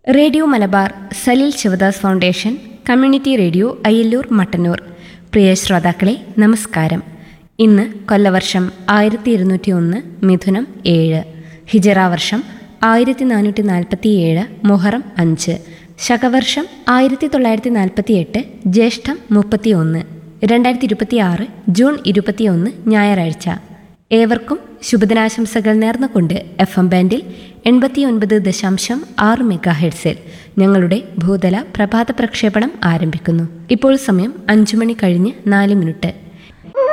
radio Malabar Salil Shivadas foundation community radio Ayyallur Mattannur പ്രിയ ശ്രോതാക്കളെ നമസ്കാരം ഇന്ന് കൊല്ലവർഷം ആയിരത്തി ഇരുന്നൂറ്റി ഒന്ന് മിഥുനം ഏഴ് ഹിജറ വർഷം ആയിരത്തി നാനൂറ്റി നാൽപ്പത്തി ഏഴ് മുഹറം അഞ്ച് ശകവർഷം ആയിരത്തി തൊള്ളായിരത്തി നാൽപ്പത്തി എട്ട് ജ്യേഷ്ഠം മുപ്പത്തി ഒന്ന് രണ്ടായിരത്തി ഇരുപത്തി ആറ് ജൂൺ ഇരുപത്തിയൊന്ന് ഞായറാഴ്ച ഏവർക്കും ശുഭദിനാശംസകൾ നേർന്നുകൊണ്ട് എഫ് എം ബാൻഡിൽ എൺപത്തിയൊൻപത് ദശാംശം ആറ് മെഗാ ഹെഡ്സിൽ ഞങ്ങളുടെ ഭൂതല പ്രഭാത പ്രക്ഷേപണം ആരംഭിക്കുന്നു ഇപ്പോൾ സമയം അഞ്ചു മണി കഴിഞ്ഞ് നാല് മിനിറ്റ്